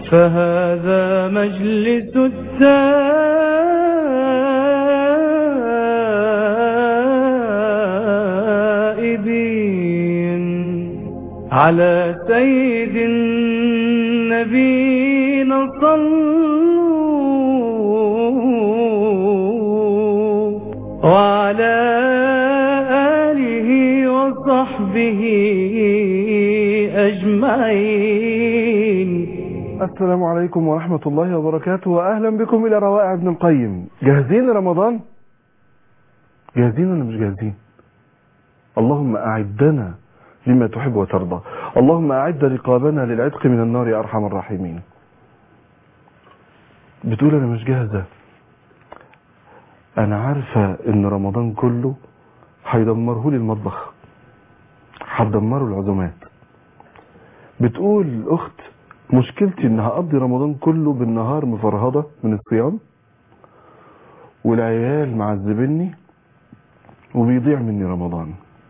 فهذا مجلس التائبين على سيد النبينا صلوا وعلى آله وصحبه أجمعين السلام عليكم ورحمة الله وبركاته وأهلا بكم إلى روائع ابن القيم جاهزين لرمضان جاهزين ولا مش جاهزين اللهم أعدنا لما تحب وترضى اللهم أعد رقابنا للعتق من النار يا أرحم الراحمين بتقول أنا مش جاهزة أنا عارفة إن رمضان كله هيدمره لي المطبخ هتدمره العزومات بتقول الأخت مشكلتي إن هقضي رمضان كله بالنهار مفرهضة من الصيام والعيال معذبني وبيضيع مني رمضان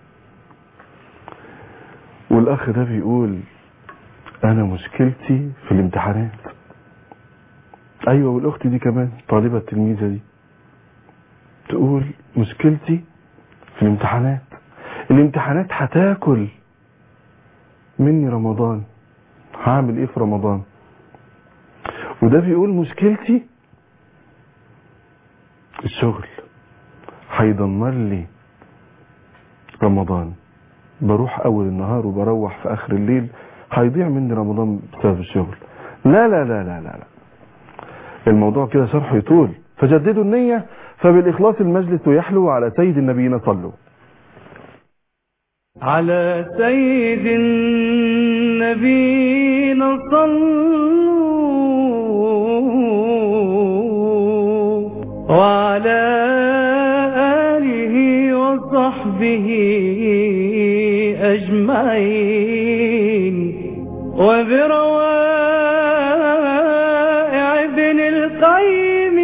والاخ ده بيقول انا مشكلتي في الامتحانات ايوه والاخت دي كمان طالبة التلميذة دي تقول مشكلتي في الامتحانات الامتحانات هتاكل مني رمضان هعمل ايه في رمضان وده بيقول مشكلتي الشغل هيدمر لي رمضان بروح اول النهار وبروح في اخر الليل هيضيع مني رمضان بسبب الشغل لا لا لا لا لا, لا. الموضوع كده شرحه يطول فجددوا النية فبالإخلاص المجلس يحلو على سيد النبيين صلوا على سيد النبينا صلوا وعلى آله وصحبه أجمعين وبروائع ابن القيم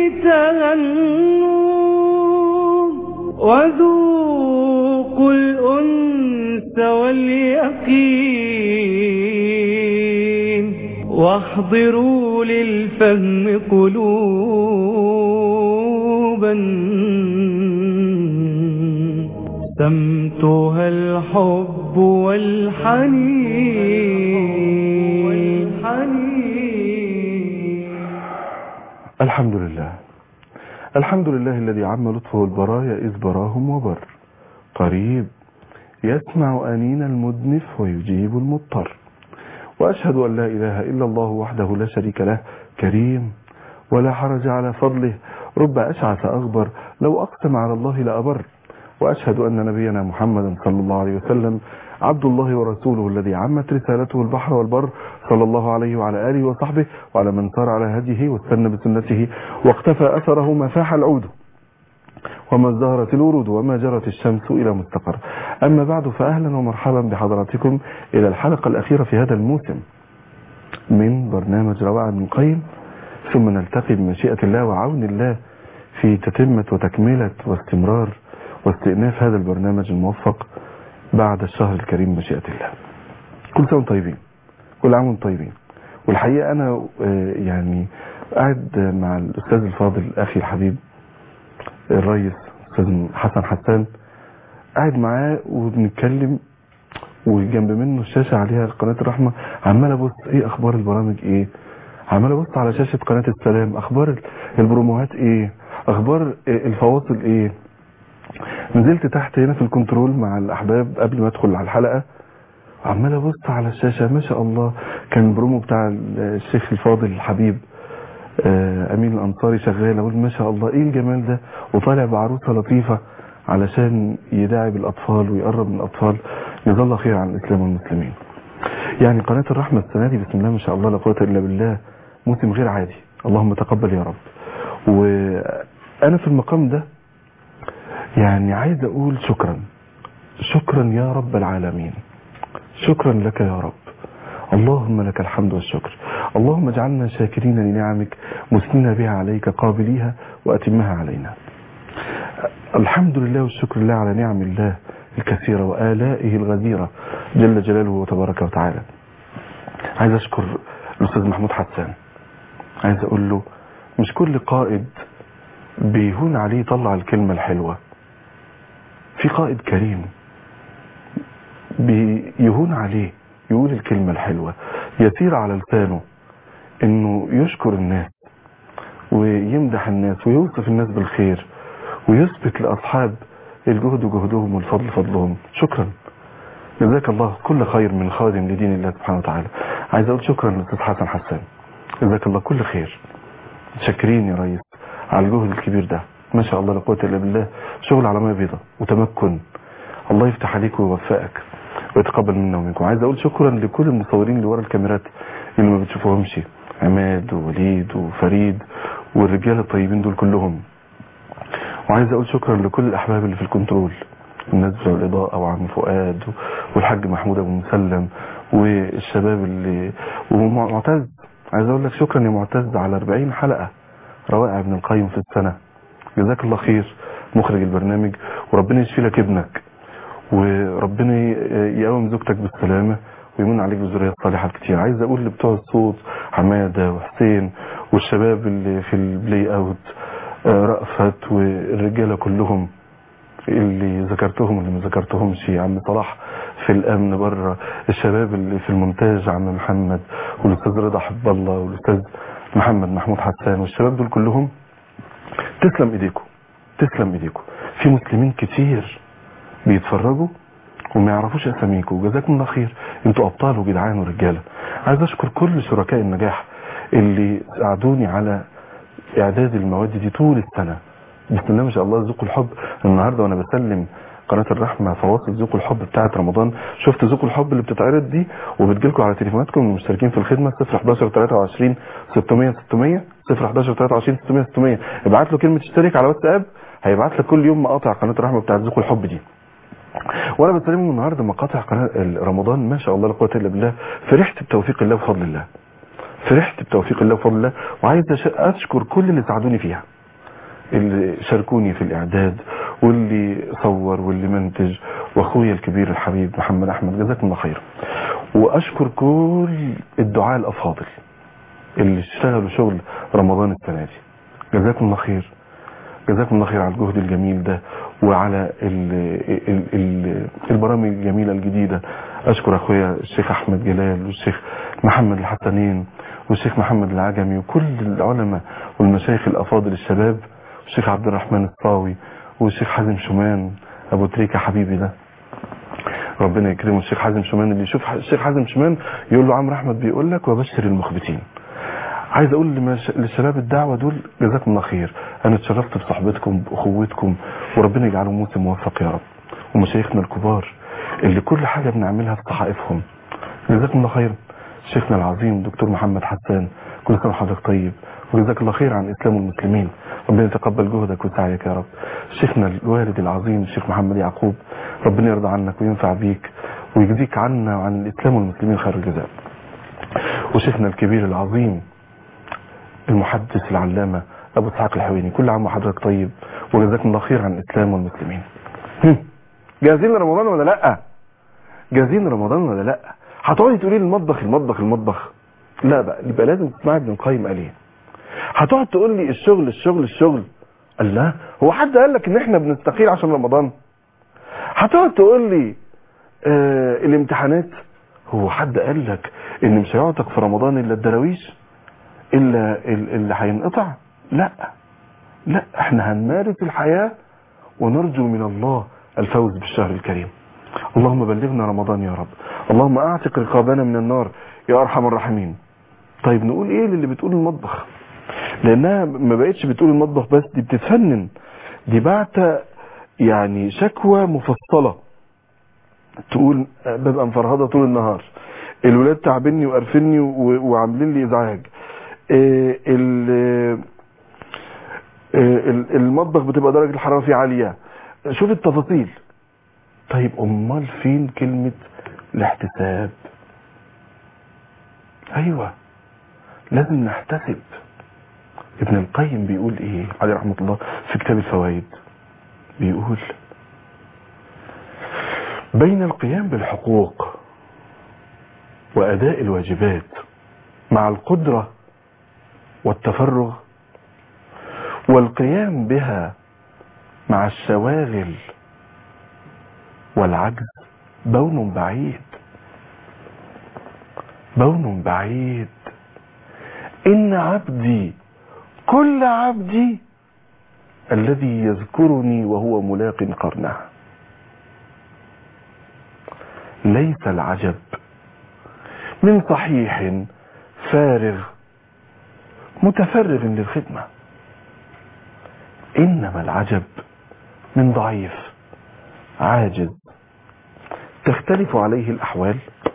تغنوا وذوقوا الأنس واليقين واحضروا للفهم قلوبا سمتها الحب والحنين والحنين الحمد لله الحمد لله الذي عم لطفه البرايا إذ براهم وبر قريب يسمع أنين المدنف ويجيب المضطر وأشهد أن لا إله إلا الله وحده لا شريك له كريم ولا حرج على فضله رب أشعث أغبر لو أقسم على الله لأبر وأشهد أن نبينا محمدا صلى الله عليه وسلم عبد الله ورسوله الذي عمت رسالته البحر والبر صلى الله عليه وعلى آله وصحبه وعلى من سار على هديه واستنى بسنته واقتفى أثره ما فاح العود وما ازدهرت الورود وما جرت الشمس إلى مستقر أما بعد فأهلا ومرحبا بحضراتكم إلى الحلقة الأخيرة في هذا الموسم من برنامج روائع ابن القيم ثم نلتقي بمشيئة الله وعون الله في تتمة وتكملة واستمرار واستئناف هذا البرنامج الموفق بعد الشهر الكريم مشيئة الله كل سنة وانتم طيبين كل عام وانتم طيبين والحقيقة أنا آه، يعني قاعد مع الأستاذ الفاضل أخي الحبيب الريس أستاذ حسن حسان قاعد معاه وبنتكلم وجنب منه الشاشة عليها قناة الرحمة عمال أبص إيه أخبار البرامج إيه عمال أبص على شاشة قناة السلام أخبار البروموهات إيه أخبار الفواصل إيه نزلت تحت هنا في الكنترول مع الأحباب قبل ما أدخل على الحلقة عمال أبص على الشاشة ما شاء الله كان البرومو بتاع الشيخ الفاضل الحبيب آه، أمين الأنصاري شغال أقول ما شاء الله إيه الجمال ده وطالع بعروسة لطيفة علشان يداعب الأطفال ويقرب من الأطفال جزاه الله خير عن الإسلام والمسلمين يعني قناة الرحمة السنة دي بسم الله ما شاء الله لا قوة إلا بالله موسم غير عادي اللهم تقبل يا رب وأنا في المقام ده يعني عايز أقول شكرا شكرا يا رب العالمين شكرا لك يا رب اللهم لك الحمد والشكر اللهم اجعلنا شاكرين لنعمك مثنين بها عليك قابليها وأتمها علينا الحمد لله والشكر لله على نعم الله الكثيرة وآلائه الغزيرة جل جلاله وتبارك وتعالى عايز أشكر الاستاذ محمود حسان عايز اقول له مش كل قائد بيهون عليه يطلع الكلمة الحلوة في قائد كريم بيهون عليه يقول الكلمة الحلوة يسير على لسانه انه يشكر الناس ويمدح الناس ويوصف الناس بالخير ويثبت لأصحاب الجهد جهدهم والفضل فضلهم شكرا جزاك الله كل خير من خادم لدين الله سبحانه وتعالى عايز اقول شكرا للاستاذ حسن حسان جزاك الله كل خير شاكرين يا ريس على الجهد الكبير ده ما شاء الله لا قوه الا بالله شغل على ميه بيضاء وتمكن الله يفتح عليك ويوفقك ويتقبل منا ومنكم عايز اقول شكرا لكل المصورين اللي ورا الكاميرات اللي ما بتشوفوهمش عماد ووليد وفريد والرجاله الطيبين دول كلهم وعايز اقول شكرا لكل الاحباب اللي في الكنترول الناس بتوع الاضاءه وعم فؤاد والحاج محمود ابو مسلم والشباب اللي ومعتز عايز اقول لك شكرا يا معتز على 40 حلقه روائع ابن القيم في السنه جزاك الله خير مخرج البرنامج وربنا يشفي لك ابنك وربنا يقوم زوجتك بالسلامه ويمن عليك بالذريه الصالحه الكتير عايز اقول لبتوع الصوت حماده وحسين والشباب اللي في البلاي اوت رأفت والرجاله كلهم اللي ذكرتهم واللي ما ذكرتهمش عم صلاح في الامن بره الشباب اللي في المونتاج عم محمد والاستاذ رضا حب الله والاستاذ محمد محمود حسان والشباب دول كلهم تسلم ايديكم تسلم ايديكم في مسلمين كتير بيتفرجوا وما يعرفوش اساميكم جزاكم الله خير انتوا ابطال وجدعان ورجاله عايز اشكر كل شركاء النجاح اللي ساعدوني على اعداد المواد دي طول السنه بسم الله ما شاء الله ذوقوا الحب النهارده وانا بسلم قناه الرحمه فواصل ذوقوا الحب بتاعه رمضان شفت ذوقوا الحب اللي بتتعرض دي وبتجيلكم على تليفوناتكم المشتركين في الخدمه 011 23 600 600 011 23 600 600 ابعت له كلمه اشترك على واتساب هيبعت لك كل يوم مقاطع قناه الرحمه بتاعه ذوقوا الحب دي وانا بسلمهم النهارده مقاطع قناه رمضان ما شاء الله لا قوه الا بالله فرحت بتوفيق الله وفضل الله فرحت بتوفيق الله وفضل الله وعايز اشكر كل اللي ساعدوني فيها اللي شاركوني في الاعداد واللي صور واللي منتج واخويا الكبير الحبيب محمد احمد جزاكم الله خير واشكر كل الدعاء الافاضل اللي اشتغلوا شغل رمضان السنه دي جزاكم الله خير جزاكم الله خير على الجهد الجميل ده وعلى ال ال ال البرامج الجميله الجديده اشكر اخويا الشيخ احمد جلال والشيخ محمد الحسنين والشيخ محمد العجمي وكل العلماء والمشايخ الافاضل الشباب الشيخ عبد الرحمن الصاوي والشيخ حازم شومان ابو تريكه حبيبي ده ربنا يكرمه الشيخ حازم شومان اللي يشوف الشيخ حازم شومان يقول له عمرو احمد بيقول لك وبشر المخبتين عايز اقول لمش... للشباب الدعوه دول جزاكم الله خير انا اتشرفت بصحبتكم باخوتكم وربنا يجعله موسم موفق يا رب ومشايخنا الكبار اللي كل حاجه بنعملها في صحائفهم جزاكم الله خير شيخنا العظيم دكتور محمد حسان كل سنه وحضرتك طيب وجزاك الله خير عن الاسلام والمسلمين ربنا يتقبل جهدك وسعيك يا رب شيخنا الوالد العظيم الشيخ محمد يعقوب ربنا يرضى عنك وينفع بيك ويجزيك عنا وعن الاسلام والمسلمين خير الجزاء وشيخنا الكبير العظيم المحدث العلامه ابو اسحاق الحويني كل عام وحضرتك طيب وجزاكم الله خير عن الاسلام والمسلمين جاهزين لرمضان ولا لا جاهزين لرمضان ولا لا هتقعدي تقولي لي المطبخ المطبخ المطبخ لا بقى يبقى لازم تسمعي ابن القيم قال ايه هتقعد تقول لي الشغل الشغل الشغل قال لا هو حد قال لك ان احنا بنستقيل عشان رمضان هتقعد تقول لي آه الامتحانات هو حد قال لك ان مش هيعتق في رمضان الا الدراويش الا اللي هينقطع لا لا احنا هنمارس الحياة ونرجو من الله الفوز بالشهر الكريم اللهم بلغنا رمضان يا رب اللهم اعتق رقابنا من النار يا ارحم الراحمين طيب نقول ايه للي بتقول المطبخ لانها ما بقتش بتقول المطبخ بس دي بتتفنن دي بعت يعني شكوى مفصلة تقول ببقى مفرهضة طول النهار الولاد تعبني وقرفني وعاملين لي ازعاج المطبخ بتبقى درجة الحرارة فيه عالية شوف التفاصيل طيب امال فين كلمة الاحتساب ايوه لازم نحتسب ابن القيم بيقول ايه عليه رحمة الله في كتاب الفوائد بيقول بين القيام بالحقوق واداء الواجبات مع القدرة والتفرغ والقيام بها مع الشواغل والعجز بون بعيد بون بعيد إن عبدي كل عبدي الذي يذكرني وهو ملاق قرنه ليس العجب من صحيح فارغ متفرغ للخدمة إنما العجب من ضعيف عاجز تختلف عليه الأحوال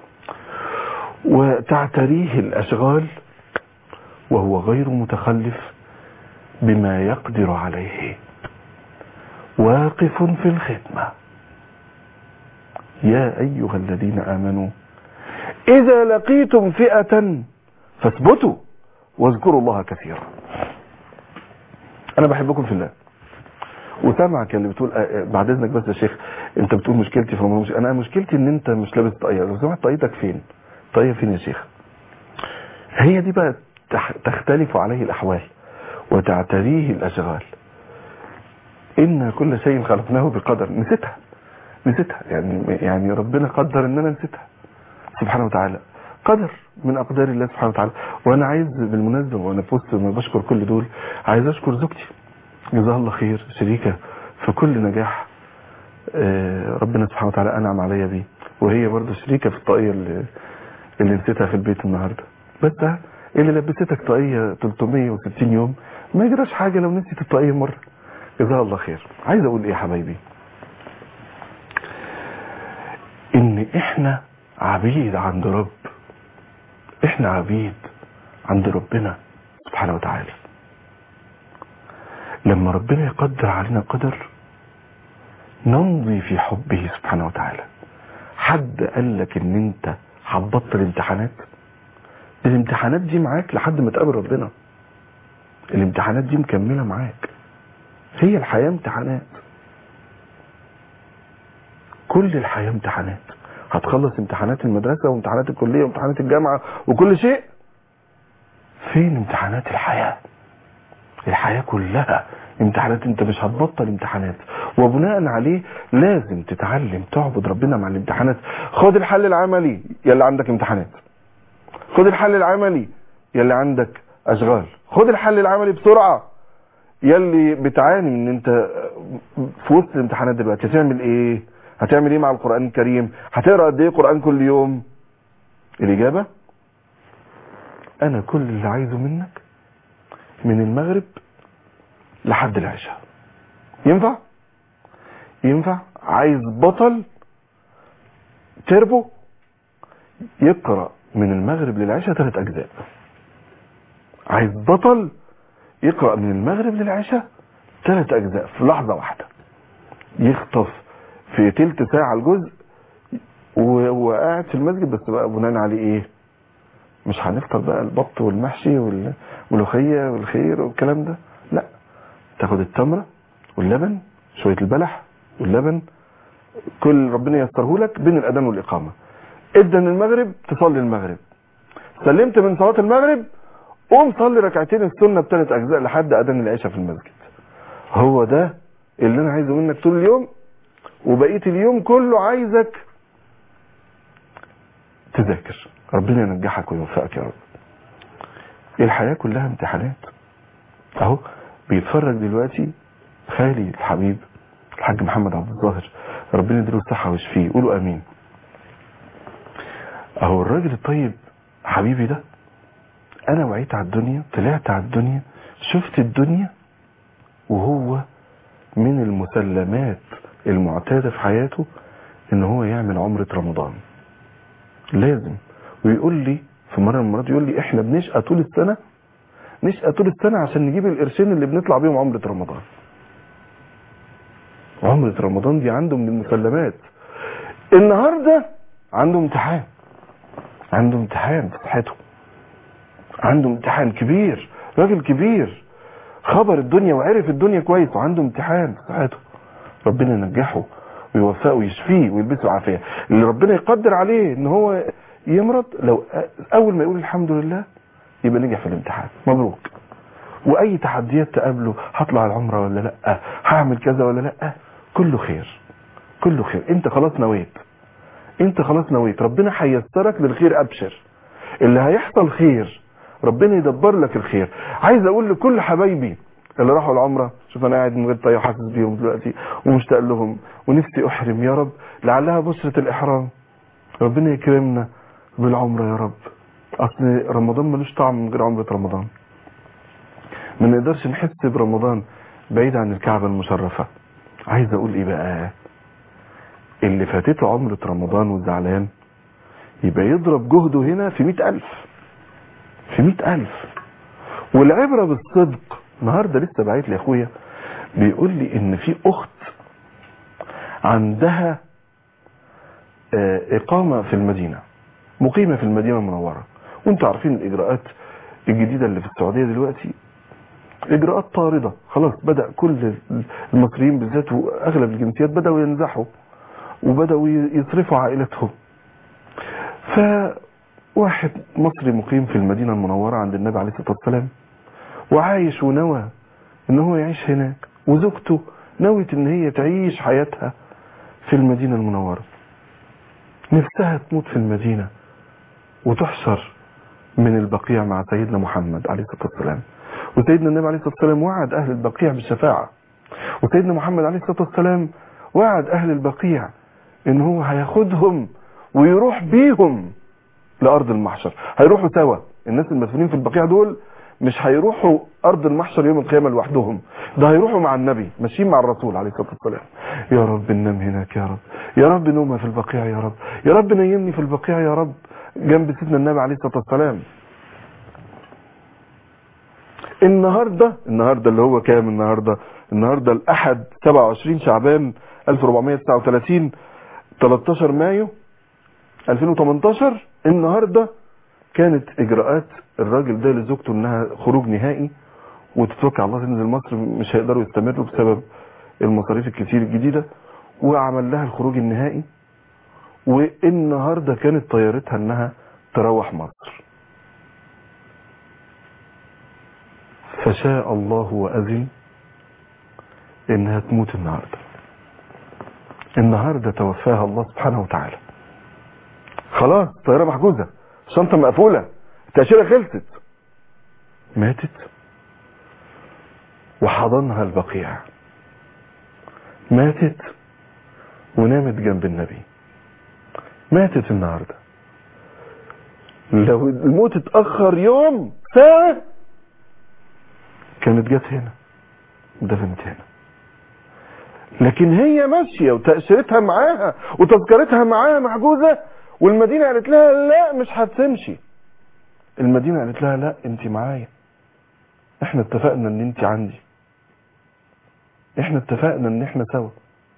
وتعتريه الأشغال وهو غير متخلف بما يقدر عليه واقف في الخدمة يا أيها الذين آمنوا إذا لقيتم فئة فاثبتوا واذكروا الله كثيرا أنا بحبكم في الله وسامعك اللي بتقول آه، بعد اذنك بس يا شيخ انت بتقول مشكلتي في رمضان مش... انا مشكلتي ان انت مش لابس طاقيه لو سمحت طاقيتك فين طاقيه فين يا شيخ هي دي بقى تح... تختلف عليه الاحوال وتعتريه الاشغال ان كل شيء خلقناه بقدر نسيتها نسيتها يعني يعني ربنا قدر ان انا نسيتها سبحانه وتعالى قدر من اقدار الله سبحانه وتعالى وانا عايز بالمناسبه وانا في وسط ما بشكر كل دول عايز اشكر زوجتي جزاها الله خير شريكه في كل نجاح آه، ربنا سبحانه وتعالى انعم عليا بيه وهي برضه شريكه في الطاقيه اللي اللي نسيتها في البيت النهارده بس ده اللي لبستك طاقيه 360 يوم ما يجراش حاجه لو نسيت الطاقيه مره جزاها الله خير عايز اقول ايه يا حبايبي ان احنا عبيد عند رب احنا عبيد عند ربنا سبحانه وتعالى لما ربنا يقدر علينا قدر نمضي في حبه سبحانه وتعالى حد قال لك ان انت هتبطل امتحانات الامتحانات دي معاك لحد ما تقابل ربنا الامتحانات دي مكمله معاك هي الحياه امتحانات كل الحياه امتحانات هتخلص امتحانات المدرسه وامتحانات الكليه وامتحانات الجامعه وكل شيء فين امتحانات الحياه الحياه كلها امتحانات انت مش هتبطل امتحانات وبناء عليه لازم تتعلم تعبد ربنا مع الامتحانات خد الحل العملي يلي عندك امتحانات خد الحل العملي يلي عندك اشغال خد الحل العملي بسرعه يلي بتعاني من ان انت في وسط الامتحانات دلوقتي هتعمل ايه هتعمل ايه مع القران الكريم هتقرا قد ايه قران كل يوم الاجابه انا كل اللي عايزه منك من المغرب لحد العشاء ينفع ينفع عايز بطل تربو يقرأ من المغرب للعشاء ثلاث أجزاء عايز بطل يقرأ من المغرب للعشاء ثلاث أجزاء في لحظة واحدة يخطف في تلت ساعة الجزء وهو قاعد في المسجد بس بقى بناء عليه ايه مش هنفطر بقى البط والمحشي والملوخية والخير والكلام ده لا تاخد التمرة واللبن شوية البلح واللبن كل ربنا يسره لك بين الأذان والإقامة إذن المغرب تصلي المغرب سلمت من صلاة المغرب قوم صلي ركعتين السنة بثلاث أجزاء لحد أذان العشاء في المسجد هو ده اللي أنا عايزه منك طول اليوم وبقية اليوم كله عايزك تذاكر ربنا ينجحك ويوفقك يا رب الحياة كلها امتحانات اهو بيتفرج دلوقتي خالي الحبيب الحاج محمد عبد الظاهر ربنا يديله الصحة ويشفيه قولوا امين اهو الراجل الطيب حبيبي ده انا وعيت على الدنيا طلعت على الدنيا شفت الدنيا وهو من المسلمات المعتادة في حياته ان هو يعمل عمرة رمضان لازم ويقول لي في مرة من المرات يقول لي احنا بنشقى طول السنة نشقى طول السنة عشان نجيب القرشين اللي بنطلع بيهم عمرة رمضان عمرة رمضان دي عنده من المسلمات النهاردة عنده امتحان عنده امتحان في صحته عنده امتحان كبير راجل كبير خبر الدنيا وعرف الدنيا كويس وعنده امتحان في صحته ربنا ينجحه ويوفقه ويشفيه ويلبسه عافيه اللي ربنا يقدر عليه ان هو يمرض لو اول ما يقول الحمد لله يبقى نجح في الامتحان مبروك واي تحديات تقابله هطلع العمره ولا لا هعمل كذا ولا لا كله خير كله خير انت خلاص نويت انت خلاص نويت ربنا هيسرك للخير ابشر اللي هيحصل خير ربنا يدبر لك الخير عايز اقول لكل حبايبي اللي راحوا العمره شوف انا قاعد من غير طياره حاسس بيهم دلوقتي ومشتاق لهم ونفسي احرم يا رب لعلها بشرة الاحرام ربنا يكرمنا بالعمره يا رب اصل رمضان ملوش طعم من غير عمره رمضان ما نقدرش نحس برمضان بعيد عن الكعبه المشرفه عايز اقول ايه بقى اللي فاتته عمره رمضان وزعلان يبقى يضرب جهده هنا في مئة ألف في مئة ألف والعبرة بالصدق النهاردة لسه بعيت لي أخويا بيقول لي إن في أخت عندها آه، إقامة في المدينة مقيمة في المدينة المنورة وانتوا عارفين الإجراءات الجديدة اللي في السعودية دلوقتي إجراءات طاردة خلاص بدأ كل المصريين بالذات وأغلب الجنسيات بدأوا ينزحوا وبدأوا يصرفوا عائلتهم فواحد مصري مقيم في المدينة المنورة عند النبي عليه الصلاة والسلام وعايش ونوى ان هو يعيش هناك وزوجته نوت ان هي تعيش حياتها في المدينة المنورة نفسها تموت في المدينة وتحشر من البقيع مع سيدنا محمد عليه الصلاة والسلام وسيدنا النبي عليه الصلاة والسلام وعد أهل البقيع بالشفاعة وسيدنا محمد عليه الصلاة والسلام وعد أهل البقيع إن هو هياخدهم ويروح بيهم لأرض المحشر هيروحوا سوا الناس المدفونين في البقيع دول مش هيروحوا أرض المحشر يوم القيامة لوحدهم ده هيروحوا مع النبي ماشيين مع الرسول عليه الصلاة والسلام يا رب ننام هناك يا رب يا رب نومها في البقيع يا رب يا رب نيمني في البقيع يا رب جنب سيدنا النبي عليه الصلاة والسلام النهاردة النهاردة اللي هو كام النهاردة النهاردة الأحد 27 شعبان 1439 13 مايو 2018 النهاردة كانت إجراءات الراجل ده لزوجته إنها خروج نهائي وتتوكل على الله تنزل مصر مش هيقدروا يستمروا بسبب المصاريف الكتير الجديدة وعمل لها الخروج النهائي والنهاردة كانت طيارتها إنها تروح مصر فشاء الله وأذن إنها تموت النهاردة النهاردة توفاها الله سبحانه وتعالى خلاص الطيارة محجوزة الشنطة مقفولة التأشيرة خلصت ماتت وحضنها البقيع ماتت ونامت جنب النبي ماتت النهاردة لو الموت اتأخر يوم ساعة كانت جت هنا دفنت هنا لكن هي ماشية وتأشيرتها معاها وتذكرتها معاها محجوزة والمدينة قالت لها لا مش هتمشي المدينة قالت لها لا انت معايا احنا اتفقنا ان انت عندي احنا اتفقنا ان احنا سوا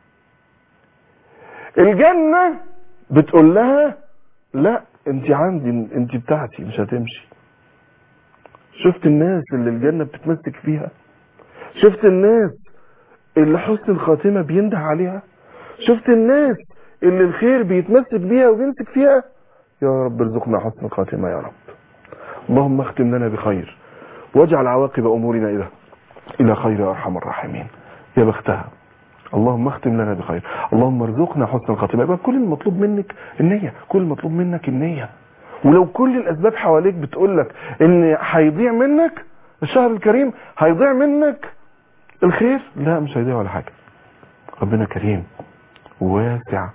الجنة بتقول لها لا انت عندي انت بتاعتي مش هتمشي شفت الناس اللي الجنة بتتمسك فيها شفت الناس اللي حسن الخاتمة بينده عليها شفت الناس اللي الخير بيتمسك بيها وبيمسك فيها يا رب ارزقنا حسن الخاتمة يا رب اللهم اختم لنا بخير واجعل عواقب امورنا الى الى خير يا ارحم الراحمين يا بختها اللهم اختم لنا بخير اللهم ارزقنا حسن الخاتمه يبقى كل المطلوب منك النيه كل المطلوب منك النيه ولو كل الاسباب حواليك بتقول لك ان هيضيع منك الشهر الكريم هيضيع منك الخير لا مش هيضيع ولا حاجه ربنا كريم وواسع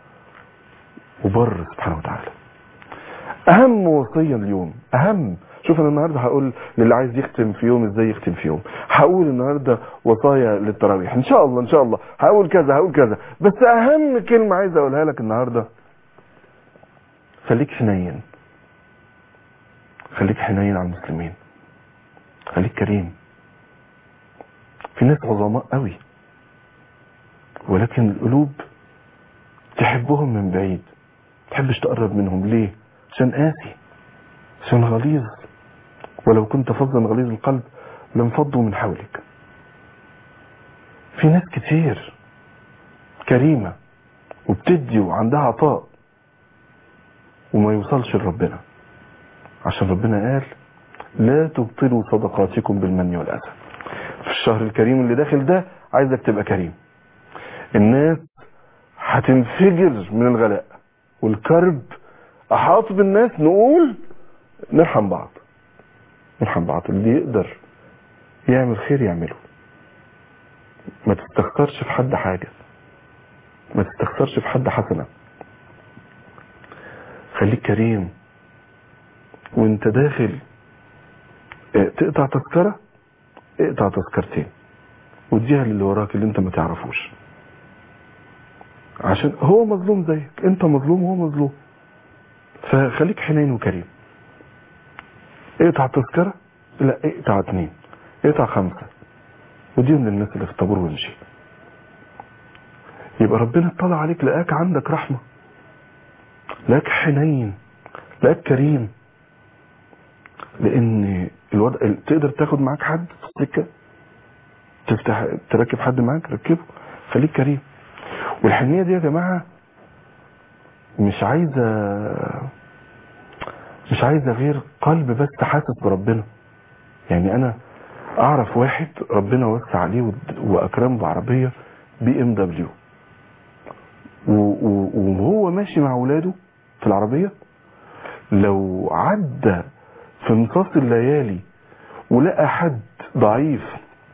وبر سبحانه وتعالى اهم وصيه اليوم اهم شوف انا النهارده هقول للي عايز يختم في يوم ازاي يختم في يوم هقول النهارده وصايا للتراويح ان شاء الله ان شاء الله هقول كذا هقول كذا بس اهم كلمه عايز اقولها لك النهارده خليك حنين خليك حنين على المسلمين خليك كريم في ناس عظماء قوي ولكن القلوب تحبهم من بعيد تحبش تقرب منهم ليه عشان قاسي عشان غليظ ولو كنت فظا غليظ القلب لانفضوا من حولك في ناس كتير كريمة وبتدي وعندها عطاء وما يوصلش لربنا عشان ربنا قال لا تبطلوا صدقاتكم بالمن والأذى في الشهر الكريم اللي داخل ده عايزك تبقى كريم الناس هتنفجر من الغلاء والكرب احاط بالناس نقول نرحم بعض نرحم بعض اللي يقدر يعمل خير يعمله ما تستخسرش في حد حاجة ما تستخسرش في حد حسنة خليك كريم وانت داخل اه، تقطع تذكرة اقطع تذكرتين واديها للي وراك اللي انت ما تعرفوش عشان هو مظلوم زيك انت مظلوم وهو مظلوم فخليك حنين وكريم اقطع تذكرة لا اقطع اتنين اقطع خمسة وديهم للناس اللي في الطابور وامشي يبقى ربنا اطلع عليك لقاك عندك رحمة لقاك حنين لقاك كريم لان الوضع تقدر تاخد معاك حد في السكة تفتح تركب حد معاك ركبه خليك كريم والحنية دي يا جماعة مش عايزة مش عايزة غير قلب بس حاسس بربنا يعني انا اعرف واحد ربنا وسع عليه ود- واكرمه بعربية بي ام دبليو وهو ماشي مع اولاده في العربية لو عدى في نصاص الليالي ولقى حد ضعيف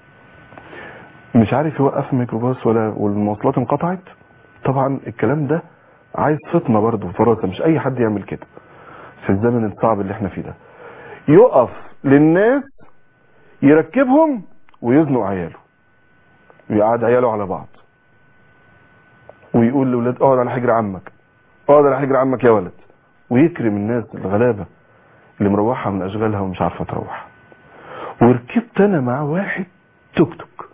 مش عارف يوقف ميكروباص ولا والمواصلات انقطعت طبعا الكلام ده عايز فطنة برضه فراسة مش اي حد يعمل كده في الزمن الصعب اللي احنا فيه ده يقف للناس يركبهم ويزنق عياله ويقعد عياله على بعض ويقول لاولاد اقعد على حجر عمك اقعد على حجر عمك يا ولد ويكرم الناس الغلابه اللي مروحه من اشغالها ومش عارفه تروح وركبت انا مع واحد توك توك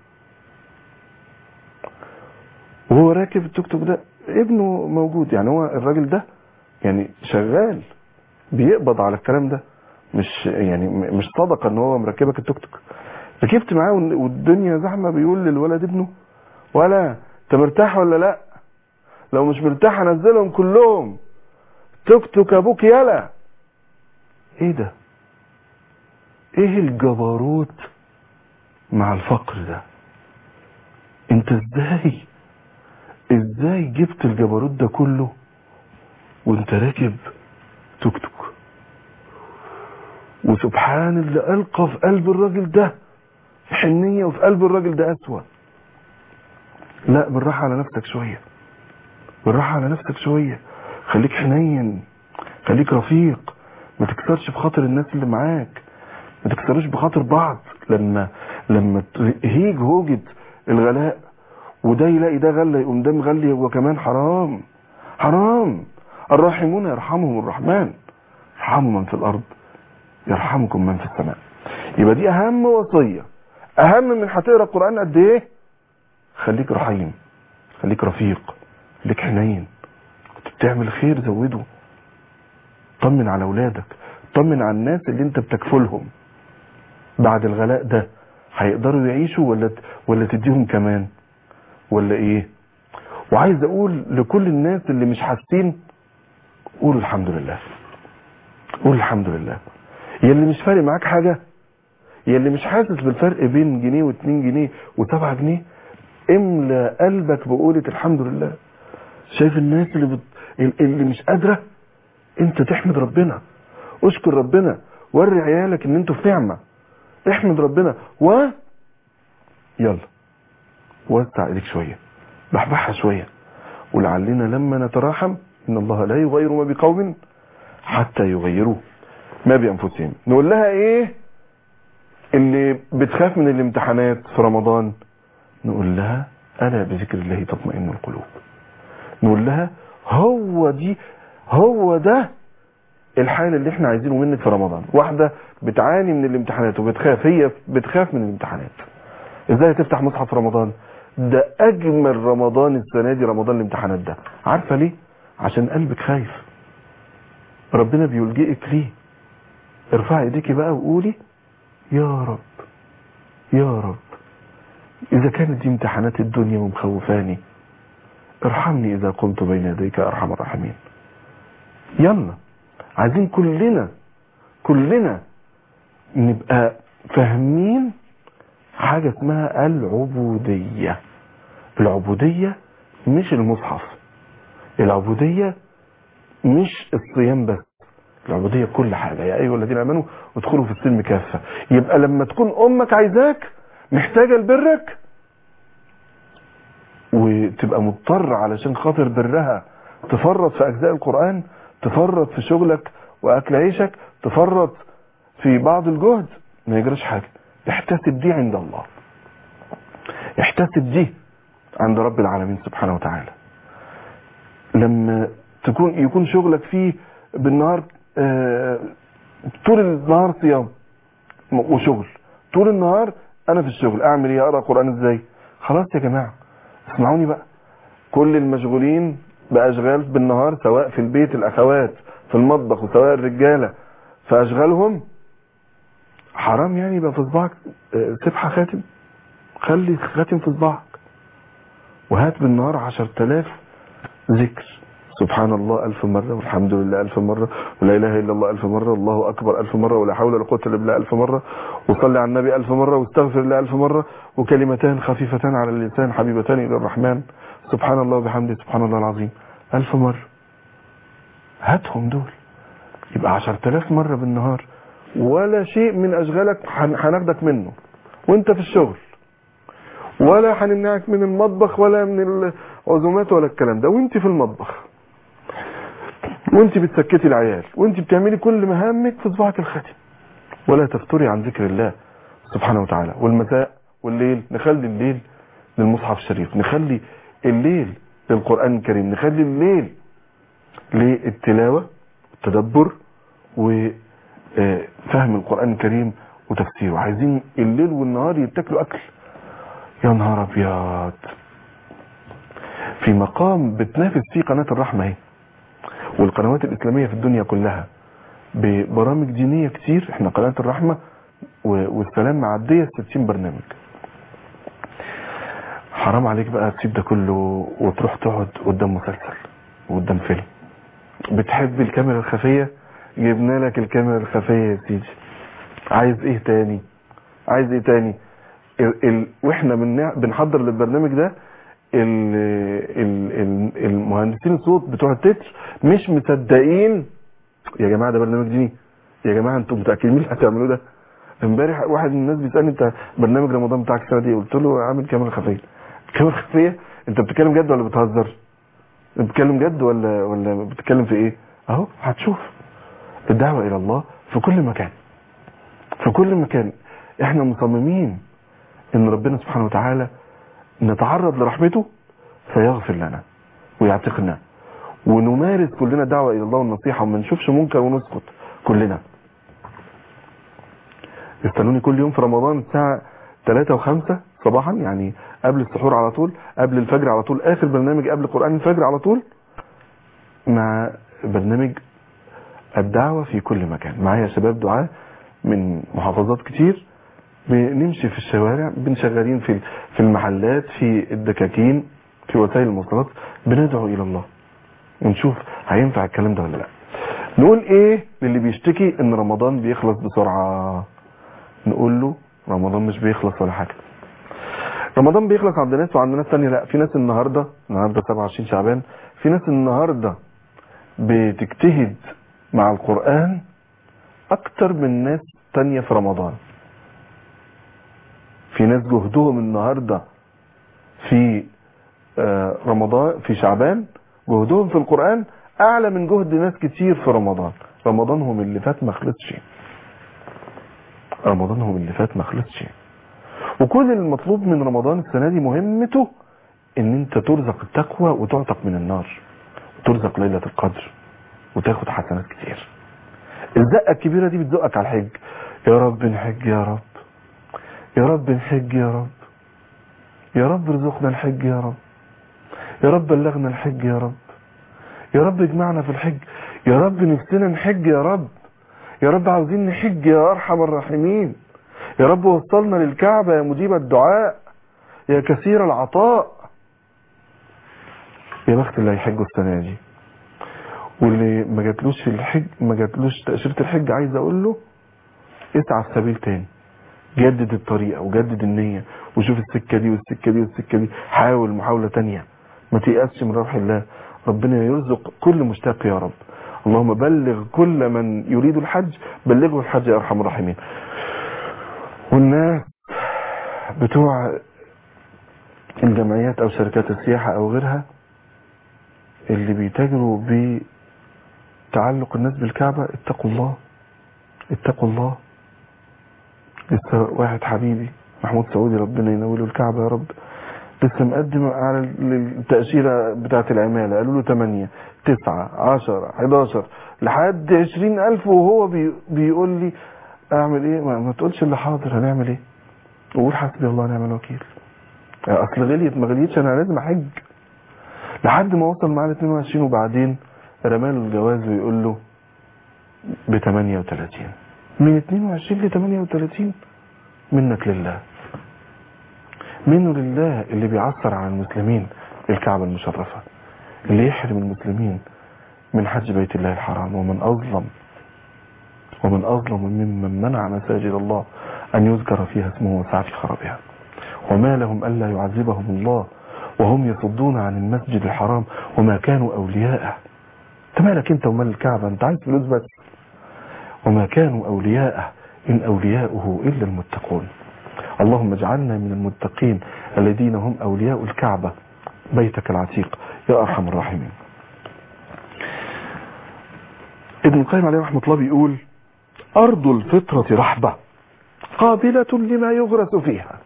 وهو راكب التوك توك ده ابنه موجود يعني هو الراجل ده يعني شغال بيقبض على الكلام ده مش يعني م- مش صدقه ان هو مركبك التوك توك ركبت معاه وال- والدنيا زحمه بيقول للولد ابنه ولا انت مرتاح ولا لا لو مش مرتاح انزلهم كلهم توك توك ابوك يلا ايه ده ايه الجبروت مع الفقر ده انت ازاي ازاي جبت الجبروت ده كله وانت راكب توك توك وسبحان اللي القى في قلب الراجل ده حنية وفي قلب الراجل ده اسوأ لا بالراحة على نفسك شوية بالراحة على نفسك شوية خليك حنين خليك رفيق ما تكسرش بخاطر الناس اللي معاك ما تكسروش بخاطر بعض لما لما هيج هوجة الغلاء وده يلاقي ده غلى يقوم ده مغلي هو كمان حرام حرام الراحمون يرحمهم الرحمن ارحموا من في الارض يرحمكم من في السماء يبقى دي اهم وصية اهم من هتقرا القرآن قد ايه خليك رحيم خليك رفيق خليك حنين كنت بتعمل خير زوده طمن على اولادك طمن على الناس اللي انت بتكفلهم بعد الغلاء ده هيقدروا يعيشوا ولا ولا تديهم كمان ولا ايه وعايز اقول لكل الناس اللي مش حاسين قولوا الحمد لله قول الحمد لله يا اللي مش فارق معاك حاجه يا اللي مش حاسس بالفرق بين جنيه واتنين جنيه وسبعة جنيه املى قلبك بقولة الحمد لله شايف الناس اللي بت... اللي مش قادرة انت تحمد ربنا اشكر ربنا وري عيالك ان انتوا في نعمة احمد ربنا و يلا وسع ايديك شوية بحبحها شوية ولعلنا لما نتراحم ان الله لا يغير ما بقوم حتى يغيروا ما بانفسهم نقول لها ايه اللي بتخاف من الامتحانات في رمضان نقول لها الا بذكر الله تطمئن القلوب نقول لها هو دي هو ده الحال اللي احنا عايزينه منك في رمضان واحدة بتعاني من الامتحانات وبتخاف هي بتخاف من الامتحانات ازاي هتفتح مصحف في رمضان ده اجمل رمضان السنة دي رمضان الامتحانات ده عارفة ليه عشان قلبك خايف ربنا بيلجئك ليه ارفعي ايديكي بقى وقولي يا رب يا رب اذا كانت دي امتحانات الدنيا ومخوفاني ارحمني اذا قمت بين يديك يا ارحم الراحمين يلا عايزين كلنا كلنا نبقى فاهمين حاجة اسمها العبودية العبودية مش المصحف العبودية مش الصيام بس العبودية كل حاجة يا أيها الذين آمنوا ادخلوا في السلم كافة يبقى لما تكون أمك عايزاك محتاجة لبرك وتبقى مضطر علشان خاطر برها تفرط في أجزاء القرآن تفرط في شغلك وأكل عيشك تفرط في بعض الجهد ما يجراش حاجة احتسب دي عند الله احتسب دي عند رب العالمين سبحانه وتعالى لما تكون يكون شغلك فيه بالنهار آه، طول النهار صيام وشغل طول النهار انا في الشغل اعمل ايه اقرا قران ازاي خلاص يا جماعه اسمعوني بقى كل المشغولين باشغال بالنهار سواء في البيت الاخوات في المطبخ وسواء الرجاله في اشغالهم حرام يعني يبقى في صباعك آه، سبحه خاتم خلي خاتم في صباعك وهات بالنهار عشر تلاف ذكر سبحان الله ألف مرة والحمد لله ألف مرة ولا إله إلا الله ألف مرة الله أكبر ألف مرة ولا حول ولا قوة إلا بالله ألف مرة وصلي على النبي ألف مرة واستغفر الله ألف مرة وكلمتان خفيفتان على اللسان حبيبتان إلى الرحمن سبحان الله وبحمده سبحان الله العظيم ألف مرة هاتهم دول يبقى عشر تلاف مرة بالنهار ولا شيء من أشغالك هن- هناخدك منه وانت في الشغل ولا هنمنعك من المطبخ ولا من العزومات ولا الكلام ده وانت في المطبخ وانت بتسكتي العيال وانت بتعملي كل مهامك في صباعك الخاتم ولا تفتري عن ذكر الله سبحانه وتعالى والمساء والليل نخلي الليل للمصحف الشريف نخلي الليل للقرآن الكريم نخلي الليل للتلاوة والتدبر وفهم القرآن الكريم وتفسيره عايزين الليل والنهار يتاكلوا أكل يا نهار أبيض في مقام بتنافس فيه قناة الرحمة اهي والقنوات الإسلامية في الدنيا كلها ببرامج دينية كتير احنا قناة الرحمة و- والسلام معدية 60 برنامج حرام عليك بقى تسيب ده كله وتروح تقعد قدام مسلسل وقدام فيلم بتحب الكاميرا الخفية جبنا لك الكاميرا الخفية يا سيدي عايز ايه تاني عايز ايه تاني ال ال واحنا بنع- بنحضر للبرنامج ده ال ال ال المهندسين الصوت بتوع التتر مش مصدقين يا جماعه ده برنامج ديني يا جماعه انتوا متاكدين اللي هتعملوا ده امبارح واحد من الناس بيسالني انت برنامج رمضان بتاعك السنه دي قلت له عامل كاميرا خفيه كاميرا خفيه انت بتتكلم جد ولا بتهزر بتتكلم جد ولا ولا بتتكلم في ايه اهو هتشوف الدعوه الى الله في كل مكان في كل مكان احنا مصممين ان ربنا سبحانه وتعالى نتعرض لرحمته فيغفر لنا ويعتقنا ونمارس كلنا الدعوة إلى الله والنصيحة وما نشوفش منكر ونسكت كلنا استنوني كل يوم في رمضان الساعة 3 و5 صباحا يعني قبل السحور على طول قبل الفجر على طول آخر برنامج قبل قرآن الفجر على طول مع برنامج الدعوة في كل مكان معايا شباب دعاء من محافظات كتير بنمشي في الشوارع بنشغلين في في المحلات في الدكاكين في وسائل المواصلات بندعو الى الله ونشوف هينفع الكلام ده ولا لا نقول ايه للي بيشتكي ان رمضان بيخلص بسرعة نقول له رمضان مش بيخلص ولا حاجة رمضان بيخلص عند ناس وعند ناس تانية لا في ناس النهاردة النهاردة 27 شعبان في ناس النهاردة بتجتهد مع القرآن اكتر من ناس تانية في رمضان في ناس جهدهم النهاردة في آه، رمضان في شعبان جهدهم في القرآن أعلى من جهد ناس كتير في رمضان رمضانهم اللي فات ما خلصش رمضانهم اللي فات ما خلصش وكل المطلوب من رمضان السنة دي مهمته ان انت ترزق التقوى وتعتق من النار وترزق ليلة القدر وتاخد حسنات كتير الزقة الكبيرة دي بتزقك على الحج يا رب نحج يا رب يا رب نحج يا رب يا رب ارزقنا الحج يا رب يا رب بلغنا الحج يا رب يا رب اجمعنا في الحج يا رب نفسنا نحج يا رب يا رب عاوزين نحج يا ارحم الراحمين يا رب وصلنا للكعبة يا مجيب الدعاء يا كثير العطاء يا بخت اللي هيحجوا السنة دي واللي ما جاتلوش الحج ما جاتلوش تأشيرة الحج عايز اقول له اسعى في سبيل تاني جدد الطريقة وجدد النية وشوف السكة دي والسكة دي والسكة دي حاول محاولة تانية ما تيأسش من روح الله ربنا يرزق كل مشتاق يا رب اللهم بلغ كل من يريد الحج بلغه الحج يا ارحم الراحمين والناس بتوع الجمعيات او شركات السياحة او غيرها اللي بيتاجروا بتعلق الناس بالكعبة اتقوا الله اتقوا الله لسه واحد حبيبي محمود سعودي ربنا ينوله الكعبة يا رب لسه مقدم على التأشيرة بتاعت العمالة قالوا له 8 9 10 11 لحد 20000 وهو بي بيقول لي اعمل ايه ما, ما تقولش اللي حاضر هنعمل ايه وقول حسبي الله ونعم الوكيل اصل غليت ما غليتش انا لازم احج لحد ما وصل معاه ل 22 وبعدين رماله الجواز ويقول له ب 38 من 22 ل 38 منك لله منه لله اللي بيعثر على المسلمين الكعبة المشرفة اللي يحرم المسلمين من حج بيت الله الحرام ومن أظلم ومن أظلم ممن منع مساجد الله أن يذكر فيها اسمه وسعى في خرابها وما لهم ألا يعذبهم الله وهم يصدون عن المسجد الحرام وما كانوا أولياءه انت مالك انت ومال الكعبة انت عايز فلوس بس وما كانوا أولياءه إن أولياؤه إلا المتقون اللهم اجعلنا من المتقين الذين هم أولياء الكعبة بيتك العتيق يا أرحم الراحمين ابن القيم عليه رحمة الله بيقول أرض الفطرة رحبة قابلة لما يغرس فيها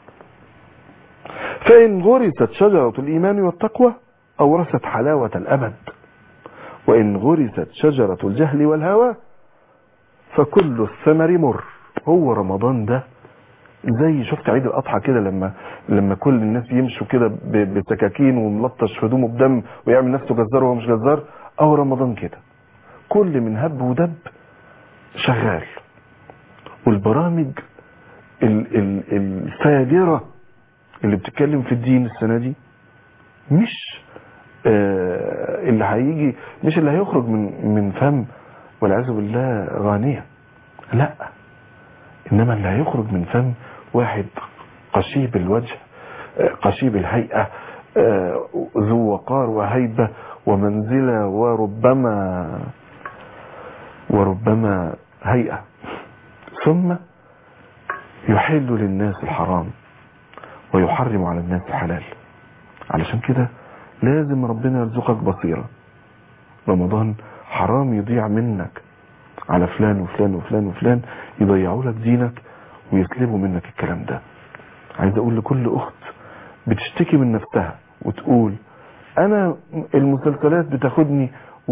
فإن غرست شجرة الإيمان والتقوى أورثت حلاوة الأبد وإن غرست شجرة الجهل والهوى فكل الثمر مر هو رمضان ده زي شفت عيد الاضحى كده لما لما كل الناس يمشوا كده بسكاكين وملطش هدومه بدم ويعمل نفسه جزار وهو مش جزار او رمضان كده كل من هب ودب شغال والبرامج ال ال الفاجره اللي بتتكلم في الدين السنه دي مش آه اللي هيجي مش اللي هيخرج من من فم والعياذ بالله غانيه لا انما اللي هيخرج من فم واحد قشيب الوجه قشيب الهيئة ذو وقار وهيبة ومنزلة وربما وربما هيئة ثم يحل للناس الحرام ويحرم على الناس الحلال علشان كده لازم ربنا يرزقك بصيرة رمضان حرام يضيع منك على فلان وفلان وفلان وفلان يضيعوا لك دينك ويسلبوا منك الكلام ده عايز اقول لكل اخت بتشتكي من نفسها وتقول انا المسلسلات بتاخدني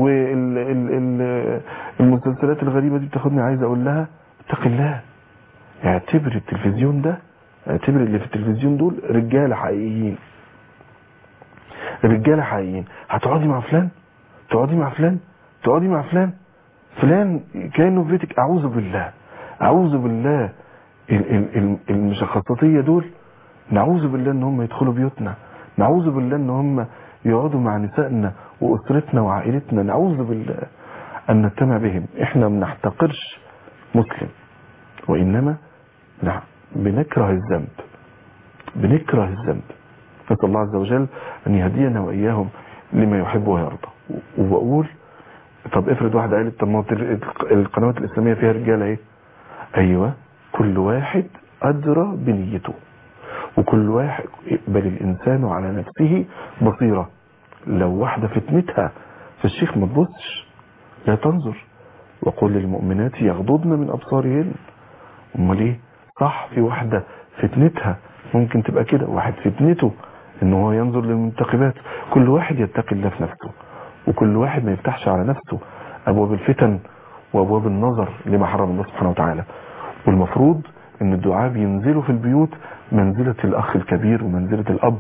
والمسلسلات الغريبة دي بتاخدني عايز اقول لها اتق الله اعتبر التلفزيون ده اعتبر اللي في التلفزيون دول رجالة حقيقيين رجالة حقيقيين هتقعدي مع فلان تقعدي مع فلان تقعدي مع فلان فلان كانه في بيتك اعوذ بالله اعوذ بالله المشخصاتيه دول نعوذ بالله ان هم يدخلوا بيوتنا نعوذ بالله ان هم يقعدوا مع نسائنا واسرتنا وعائلتنا نعوذ بالله ان نجتمع بهم احنا ما بنحتقرش مسلم وانما نعم بنكره الذنب بنكره الذنب نسال الله عز وجل ان يهدينا واياهم لما يحب ويرضى وبقول طب افرض واحدة قالت طب ما القنوات الإسلامية فيها رجالة ايه ايوه كل واحد أدرى بنيته وكل واحد بل الإنسان على نفسه بصيرة لو واحدة فتنتها في الشيخ ما تبصش لا تنظر وقل للمؤمنات يغضضن من أبصارهن امال ايه صح في واحدة فتنتها ممكن تبقى كده واحد فتنته ان هو ينظر للمنتقبات كل واحد يتقي الله في نفسه وكل واحد ما يفتحش على نفسه ابواب الفتن وابواب النظر لما حرم الله سبحانه وتعالى والمفروض ان الدعاء بينزلوا في البيوت منزلة الاخ الكبير ومنزلة الاب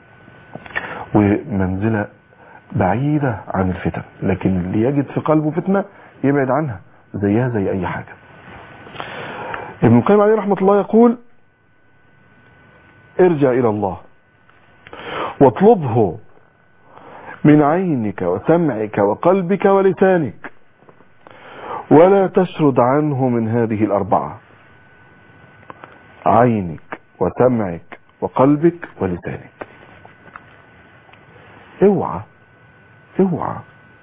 ومنزلة بعيدة عن الفتن لكن اللي يجد في قلبه فتنة يبعد عنها زيها زي اي حاجة ابن القيم عليه رحمة الله يقول ارجع الى الله واطلبه من عينك وسمعك وقلبك ولسانك ولا تشرد عنه من هذه الأربعة عينك وسمعك وقلبك ولسانك اوعى اوعى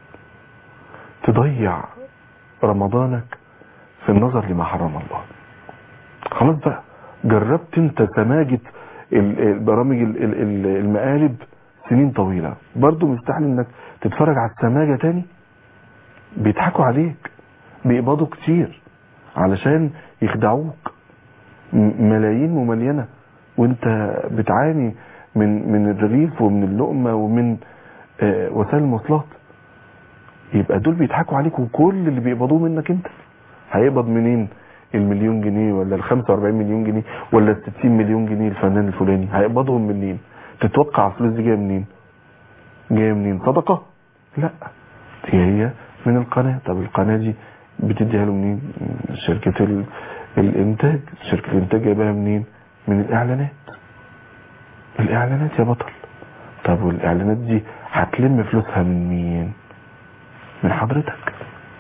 تضيع رمضانك في النظر لما حرم الله خلاص بقى جربت انت سماجة ال- البرامج ال- ال- ال- المقالب سنين طويلة برضو مستحيل انك تتفرج على السماجة تاني بيضحكوا عليك بيقبضوا كتير علشان يخدعوك م- ملايين مملينة وانت بتعاني من من الرغيف ومن اللقمة ومن آه، وسائل المواصلات يبقى دول بيضحكوا عليك وكل اللي بيقبضوه منك انت هيقبض منين المليون جنيه ولا ال 45 مليون جنيه ولا ال 60 مليون جنيه الفنان الفلاني هيقبضهم منين تتوقع الفلوس دي جايه منين جايه منين صدقه لا هي هي من القناه طب القناه دي بتديها له منين من شركه ال... الانتاج شركه الانتاج جايباها منين من الاعلانات الاعلانات يا بطل طب والاعلانات دي هتلم فلوسها من مين من حضرتك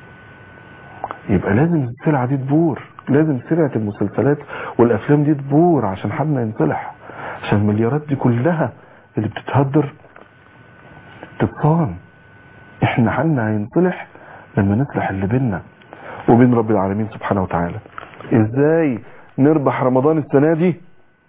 يبقى لازم السلعة دي تبور لازم سلعة المسلسلات والافلام دي تبور عشان حالنا ينصلح عشان المليارات دي كلها اللي بتتهدر تتصان احنا حالنا هينصلح لما نصلح اللي بينا وبين رب العالمين سبحانه وتعالى ازاي نربح رمضان السنة دي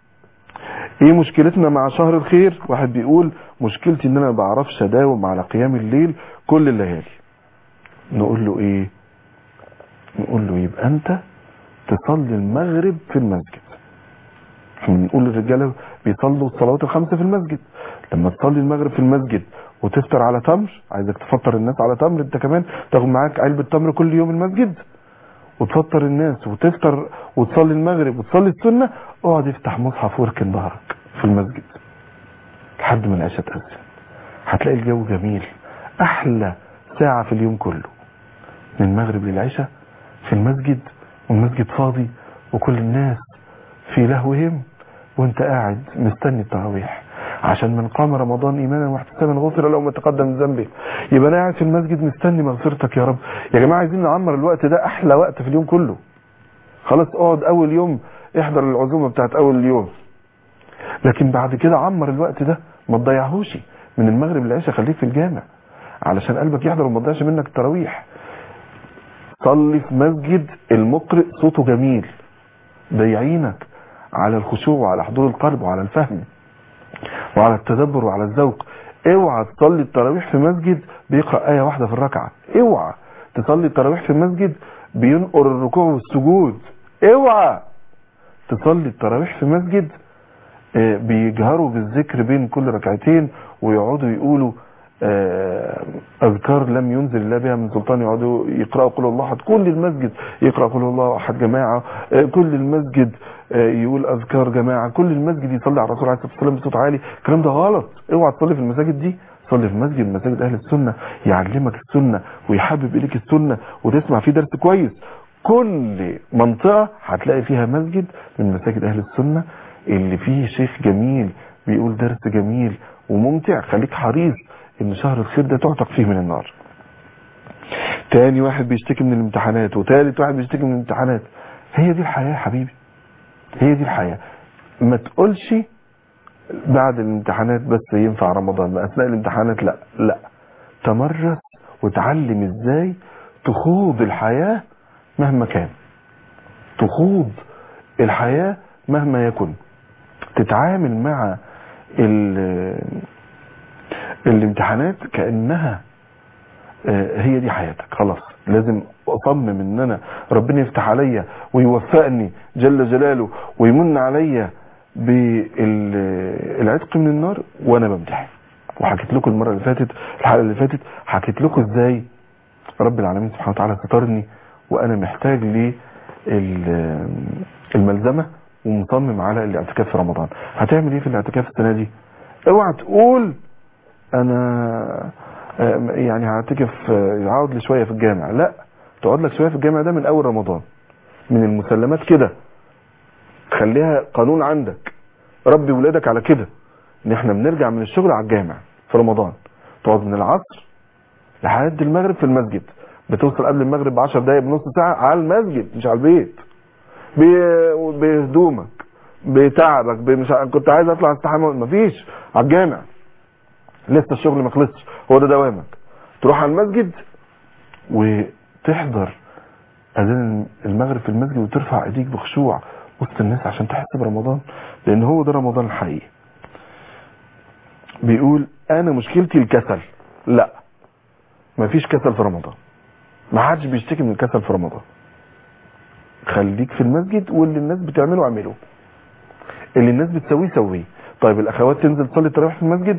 ايه مشكلتنا مع شهر الخير واحد بيقول مشكلتي ان انا ما بعرفش اداوم على قيام الليل كل الليالي نقول له ايه نقول له يبقى انت تصلي المغرب في المسجد احنا بنقول للرجاله بيصلوا الصلوات الخمسه في المسجد لما تصلي المغرب في المسجد وتفطر على تمر عايزك تفطر الناس على تمر انت كمان تاخد معاك علبه تمر كل يوم المسجد وتفطر الناس وتفطر وتصلي المغرب وتصلي السنه اقعد افتح مصحف واركن ظهرك في المسجد لحد ما العشاء تأذن هتلاقي الجو جميل احلى ساعه في اليوم كله من المغرب للعشاء في المسجد والمسجد فاضي وكل الناس في لهوهم وانت قاعد مستني التراويح عشان من قام رمضان ايمانا واحتسابا غفر له ما تقدم من ذنبه يبقى انا قاعد في المسجد مستني مغفرتك يا رب يا جماعه عايزين نعمر الوقت ده احلى وقت في اليوم كله خلاص اقعد اول يوم احضر العزومه بتاعت اول اليوم لكن بعد كده عمر الوقت ده ما تضيعهوش من المغرب للعشاء خليك في الجامع علشان قلبك يحضر وما تضيعش منك التراويح صلي في مسجد المقرئ صوته جميل ده يعينك على الخشوع وعلى حضور القلب وعلى الفهم وعلى التدبر وعلى الذوق اوعى تصلي التراويح في مسجد بيقرأ آية واحدة في الركعة اوعى تصلي التراويح في مسجد بينقر الركوع والسجود اوعى تصلي التراويح في مسجد آه، بيجهروا بالذكر بين كل ركعتين ويقعدوا يقولوا آه، اذكار لم ينزل الله بها من سلطان يقعدوا يقراوا قل الله احد كل المسجد يقرا قل الله احد جماعه آه، كل المسجد آه، يقول اذكار جماعه كل المسجد يصلي على الرسول عليه الصلاه والسلام بصوت عالي الكلام ده غلط اوعى تصلي في المساجد دي صلي في مسجد من مساجد اهل السنه يعلمك السنه ويحبب اليك السنه وتسمع فيه درس كويس كل منطقه هتلاقي فيها مسجد من مساجد اهل السنه اللي فيه شيخ جميل بيقول درس جميل وممتع خليك حريص ان شهر الخير ده تعتق فيه من النار تاني واحد بيشتكي من الامتحانات وتالت واحد بيشتكي من الامتحانات هي دي الحياة يا حبيبي هي دي الحياة ما تقولش بعد الامتحانات بس ينفع رمضان ما اثناء الامتحانات لا لا تمرس وتعلم ازاي تخوض الحياة مهما كان تخوض الحياة مهما يكن تتعامل مع ال- الامتحانات كأنها آه، هي دي حياتك خلاص لازم اصمم ان انا ربنا يفتح عليا ويوفقني جل جلاله ويمن عليا بالعتق من النار وانا بمتحن وحكيت لكم المره اللي فاتت الحلقه اللي فاتت حكيت لكم ازاي رب العالمين سبحانه وتعالى سترني وانا محتاج ل الملزمه ومصمم على الاعتكاف في رمضان هتعمل ايه في الاعتكاف السنه دي اوعى تقول انا آه، يعني هعتكف آه، هقعد لي شويه في الجامع لا تقعد لك شويه في الجامع ده من اول رمضان من المسلمات كده خليها قانون عندك ربي ولادك على كده ان احنا بنرجع من الشغل على الجامع في رمضان تقعد من العصر لحد المغرب في المسجد بتوصل قبل المغرب ب 10 دقايق بنص ساعه على المسجد مش على البيت ب- بهدومك بتعبك بمش ع- كنت عايز اطلع استحمى مفيش على الجامع لسه الشغل ما خلصش هو ده دوامك تروح على المسجد وتحضر اذان المغرب في المسجد وترفع ايديك بخشوع وسط الناس عشان تحس برمضان لان هو ده رمضان الحقيقي بيقول انا مشكلتي الكسل لا مفيش كسل في رمضان ما حدش بيشتكي من الكسل في رمضان خليك في المسجد واللي الناس بتعمله اعمله اللي الناس بتسويه سويه طيب الاخوات تنزل تصلي التراويح في المسجد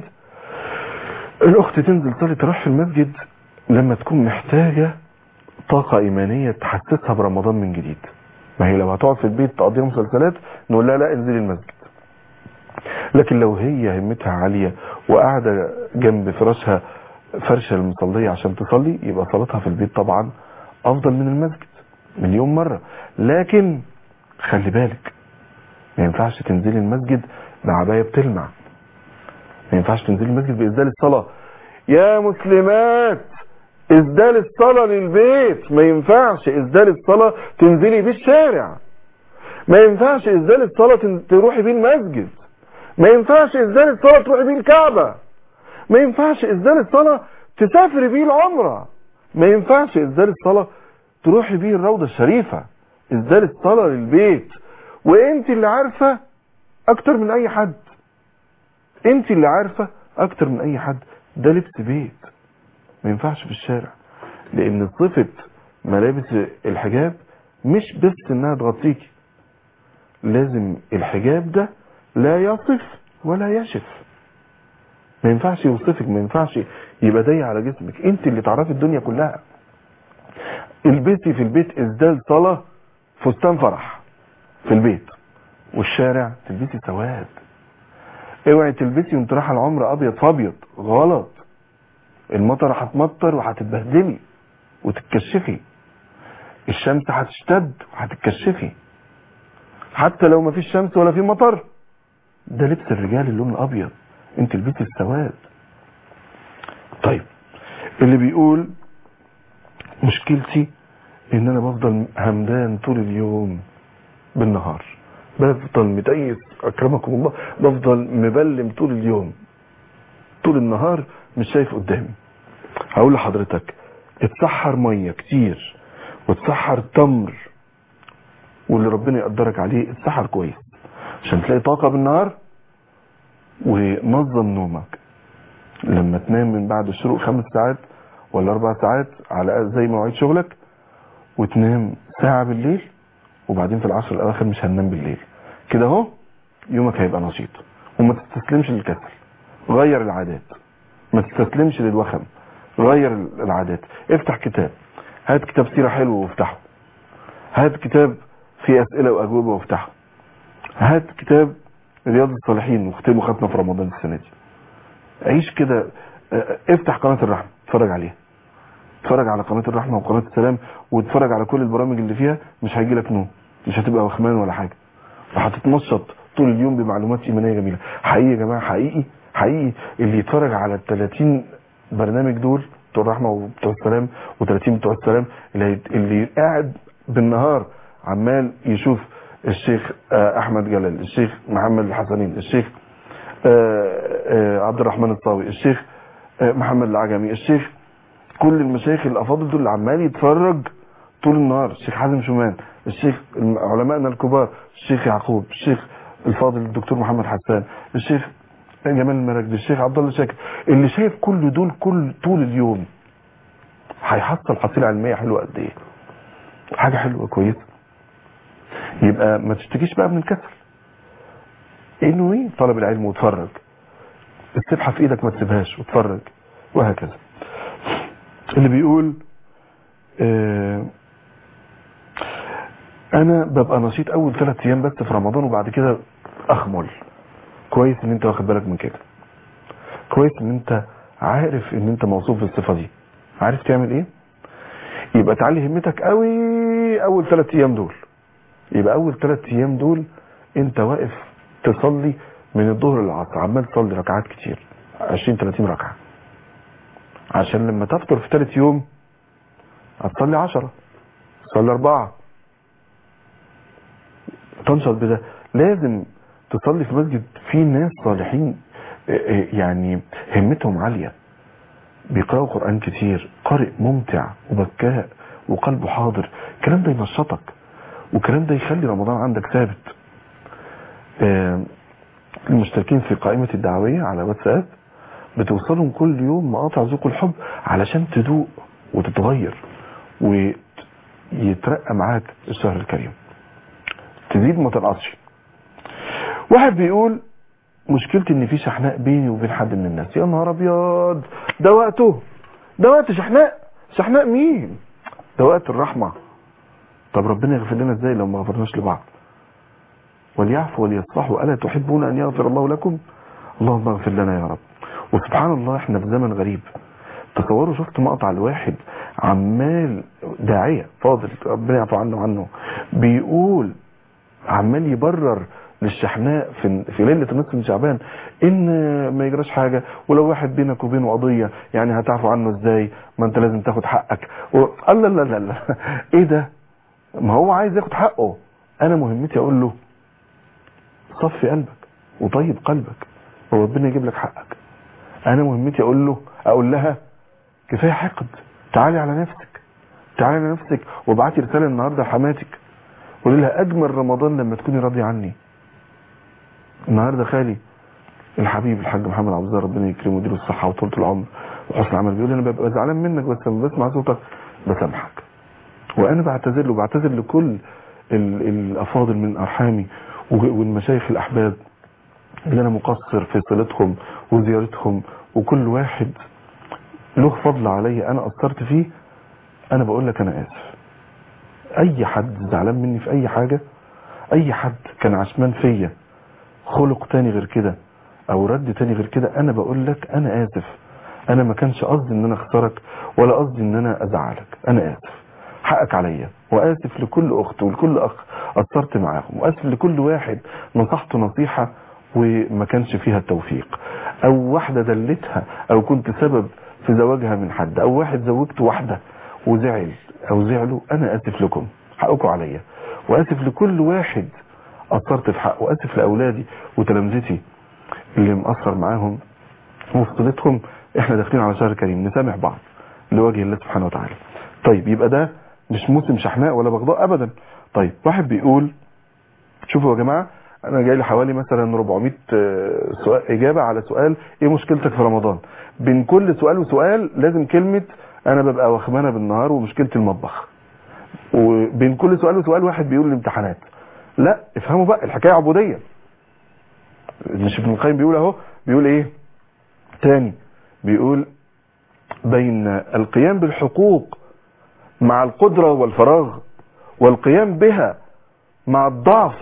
الاخت تنزل تصلي التراويح في المسجد لما تكون محتاجه طاقه ايمانيه تحسسها برمضان من جديد ما هي لو هتقعد في البيت تقضيها مسلسلات نقول لها لا انزلي المسجد لكن لو هي همتها عاليه وقاعده جنب فراشها فرشه المصليه عشان تصلي يبقى صلاتها في البيت طبعا افضل من المسجد مليون مره لكن خلي بالك ما ينفعش تنزلي المسجد بعبايه بتلمع ما ينفعش تنزلي المسجد بإسدال الصلاة يا مسلمات إسدال الصلاة للبيت ما ينفعش إسدال الصلاة تنزلي بيه الشارع ما ينفعش إسدال الصلاة تن- تروحي بيه المسجد ما ينفعش إسدال الصلاة تروحي بيه الكعبة ما ينفعش إسدال الصلاة تسافري بيه العمرة ما ينفعش إسدال الصلاة تروحي بيه الروضة الشريفة إسدال الصلاة للبيت وانت اللي عارفة اكتر من اي حد انت اللي عارفة اكتر من اي حد ده لبس بيت ما ينفعش في الشارع لان صفة ملابس الحجاب مش بس انها تغطيكي لازم الحجاب ده لا يصف ولا يشف ما ينفعش يوصفك ما ينفعش يبقى ضيق على جسمك انت اللي تعرفي الدنيا كلها البسي في البيت ازدال صلاة فستان فرح في البيت والشارع تلبسي سواد اوعي تلبسي وانت رايحه العمره ابيض فابيض غلط المطر هتمطر وهتتبهدلي وتتكشفي الشمس هتشتد وهتتكشفي حتى لو مفيش شمس ولا في مطر ده لبس الرجال اللون الابيض انت لبسي السواد طيب اللي بيقول مشكلتي ان انا بفضل همدان طول اليوم بالنهار بفضل متيس اكرمكم الله بفضل مبلم طول اليوم طول النهار مش شايف قدامي هقول لحضرتك اتسحر ميه كتير وتسحر تمر واللي ربنا يقدرك عليه اتسحر كويس عشان تلاقي طاقه بالنهار ونظم نومك لما تنام من بعد الشروق خمس ساعات ولا اربع ساعات على زي مواعيد شغلك وتنام ساعه بالليل وبعدين في العصر الاواخر مش هننام بالليل كده اهو يومك هيبقى نشيط وما تستسلمش للكسل غير العادات ما تستسلمش للوخم غير العادات افتح كتاب هات كتاب سيرة حلو وافتحه هات كتاب فيه اسئلة واجوبة وافتحه هات كتاب رياض الصالحين واختمه ختمه في رمضان السنة دي عيش كده اه، افتح قناة الرحمة اتفرج عليها اتفرج على قناة الرحمة وقناة السلام واتفرج على كل البرامج اللي فيها مش هيجي لك نوم مش هتبقى وخمان ولا حاجة وهتتنشط طول اليوم بمعلومات ايمانيه جميله حقيقي يا جماعه حقيقي حقيقي اللي يتفرج على ال 30 برنامج دول بتوع الرحمه وبتوع السلام و30 بتوع السلام اللي, هيت- اللي قاعد بالنهار عمال يشوف الشيخ آه، احمد جلال الشيخ محمد الحسنين الشيخ آه، آه، عبد الرحمن الطاوي الشيخ آه، محمد العجمي الشيخ كل المشايخ الافاضل دول اللي عمال يتفرج طول النهار الشيخ حازم شومان الشيخ علمائنا الكبار الشيخ يعقوب الشيخ الفاضل الدكتور محمد حسان الشيخ جمال المراكبي الشيخ عبد الله شاكر اللي شايف كل دول كل طول اليوم هيحصل حصيله علميه حلوه قد ايه حاجه حلوه كويسه يبقى ما تشتكيش بقى من الكسل انه ايه طلب العلم وتفرج السبحه في ايدك ما تسيبهاش وتفرج وهكذا اللي بيقول آه انا ببقى نشيط اول ثلاث ايام بس في رمضان وبعد كده اخمل كويس ان انت واخد بالك من كده كويس ان انت عارف ان انت موصوف بالصفه دي عارف تعمل ايه يبقى تعلي همتك قوي اول ثلاث ايام دول يبقى اول ثلاث ايام دول انت واقف تصلي من الظهر للعصر عمال تصلي ركعات كتير 20 30 ركعه عشان لما تفطر في ثالث يوم هتصلي 10 تصلي أربعة تنشط بده لازم تصلي في مسجد فيه ناس صالحين اه، اه، يعني همتهم عالية بيقرأوا قرآن كتير قارئ ممتع وبكاء وقلبه حاضر الكلام ده ينشطك والكلام ده يخلي رمضان عندك ثابت اه، المشتركين في قائمة الدعوية على واتساب بتوصلهم كل يوم مقاطع ذوق الحب علشان تدوق وتتغير ويترقى معاك الشهر الكريم تزيد ما تنقصش واحد بيقول مشكلتي ان في شحناء بيني وبين حد من الناس يا نهار ابيض ده وقته ده وقت شحناء شحناء مين ده وقت الرحمة طب ربنا يغفر لنا ازاي لو ما غفرناش لبعض وليعفوا وليصفحوا ألا تحبون أن يغفر الله لكم اللهم اغفر لنا يا رب وسبحان الله احنا في زمن غريب تصوروا شفت مقطع الواحد عمال داعية فاضل ربنا يعفو عنه عنه بيقول عمال يبرر للشحناء في في ليله النصف من شعبان ان ما يجراش حاجه ولو واحد بينك وبينه قضيه يعني هتعفو عنه ازاي ما انت لازم تاخد حقك و... الله لا لا لا ايه ده ما هو عايز ياخد حقه انا مهمتي اقول له صفي قلبك وطيب قلبك وربنا يجيب لك حقك انا مهمتي اقول له اقول لها كفايه حقد تعالي على نفسك تعالي على نفسك وابعتي رساله النهارده لحماتك قولي لها اجمل رمضان لما تكوني راضيه عني النهارده خالي الحبيب الحاج محمد عبد الله ربنا يكرمه ويديله الصحه وطولة العمر وحسن العمل بيقول لي انا ببقى زعلان منك بس لما بسمع صوتك بسامحك وانا بعتذر له بعتذر لكل ال- الافاضل من ارحامي و- والمشايخ الاحباب اللي انا مقصر في صلتهم وزيارتهم وكل واحد له فضل عليا انا قصرت فيه انا بقول لك انا اسف اي حد زعلان مني في اي حاجه اي حد كان عشمان فيا خلق تاني غير كده او رد تاني غير كده انا بقول لك انا اسف انا ما كانش قصدي ان انا اخسرك ولا قصدي ان انا ازعلك انا اسف حقك عليا واسف لكل اخت ولكل اخ قصرت معاهم واسف لكل واحد نصحته نصيحه وما كانش فيها التوفيق او واحده دلتها او كنت سبب في زواجها من حد او واحد زوجت واحده وزعل او زعلوا انا اسف لكم حقكم عليا واسف لكل واحد قصرت في حقه واسف لاولادي وتلامذتي اللي مقصر معاهم وفي صلتهم احنا داخلين على شهر كريم نسامح بعض لوجه الله سبحانه وتعالى طيب يبقى ده مش موسم شحناء ولا بغضاء ابدا طيب واحد بيقول شوفوا يا جماعه انا جاي لي حوالي مثلا 400 آه، سؤال اجابه على سؤال ايه مشكلتك في رمضان بين كل سؤال وسؤال لازم كلمه انا ببقى وخمانه بالنهار ومشكلتي المطبخ وبين كل سؤال وسؤال واحد بيقول الامتحانات لا افهموا بقى الحكايه عبوديه مش ابن القيم بيقول اهو بيقول ايه تاني بيقول بين القيام بالحقوق مع القدرة والفراغ والقيام بها مع الضعف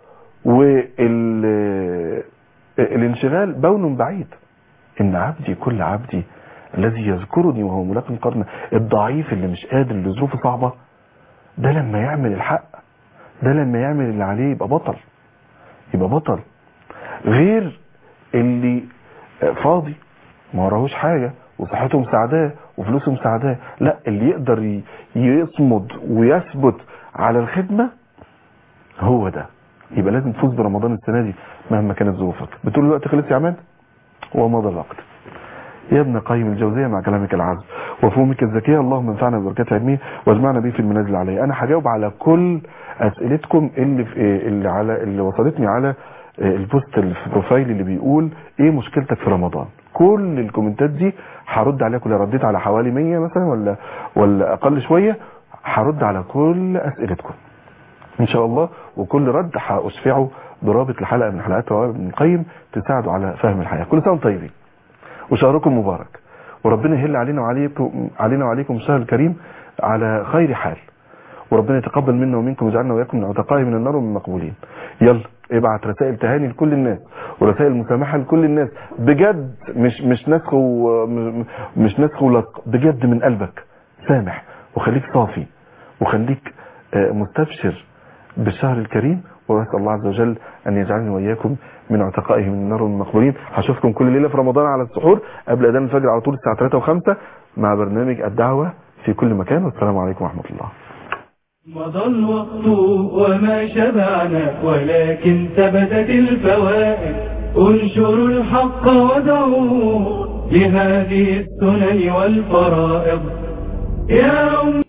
والانشغال بون بعيد ان عبدي كل عبدي الذي يذكرني وهو ملاق قرن الضعيف اللي مش قادر اللي ظروفه صعبة ده لما يعمل الحق ده لما يعمل اللي عليه يبقى بطل يبقى بطل غير اللي فاضي ما وراهوش حاجة وصحته مساعداه وفلوسه مساعداه لا اللي يقدر ي- يصمد ويثبت على الخدمة هو ده يبقى لازم تفوز برمضان السنة دي مهما كانت ظروفك بتقول الوقت خلص يا عماد ومضى الوقت يا ابن قيم الجوزية مع كلامك العذب وفهمك الذكية اللهم انفعنا ببركات علمه واجمعنا به في المنازل العليا انا هجاوب على كل اسئلتكم اللي في اللي على اللي وصلتني على البوست اللي في بروفايل اللي بيقول ايه مشكلتك في رمضان كل الكومنتات دي هرد عليها كلها رديت على حوالي 100 مثلا ولا ولا اقل شويه هرد على كل اسئلتكم ان شاء الله وكل رد هاشفعه برابط لحلقه من حلقات رواه ابن القيم تساعده على فهم الحياه كل سنه وانتم طيبين وشهركم مبارك وربنا يهل علينا وعليكم علينا وعليكم الشهر الكريم على خير حال وربنا يتقبل منا ومنكم ويجعلنا وإياكم من عتقائه من النار ومن المقبولين يلا ابعت رسائل تهاني لكل الناس ورسائل مسامحه لكل الناس بجد مش مش نسخ و- م- مش نسخ ولصق بجد من قلبك سامح وخليك صافي وخليك آه، مستبشر بالشهر الكريم واسال الله عز وجل ان يجعلني واياكم من عتقائه من النار ومن المقبولين هشوفكم كل ليله في رمضان على السحور قبل اذان الفجر على طول الساعه 3 و5 مع برنامج الدعوه في كل مكان والسلام عليكم ورحمه الله مضى الوقت وما شبعنا ولكن ثبتت الفوائد انشروا الحق ودعوا لهذه السنن والفرائض يا أم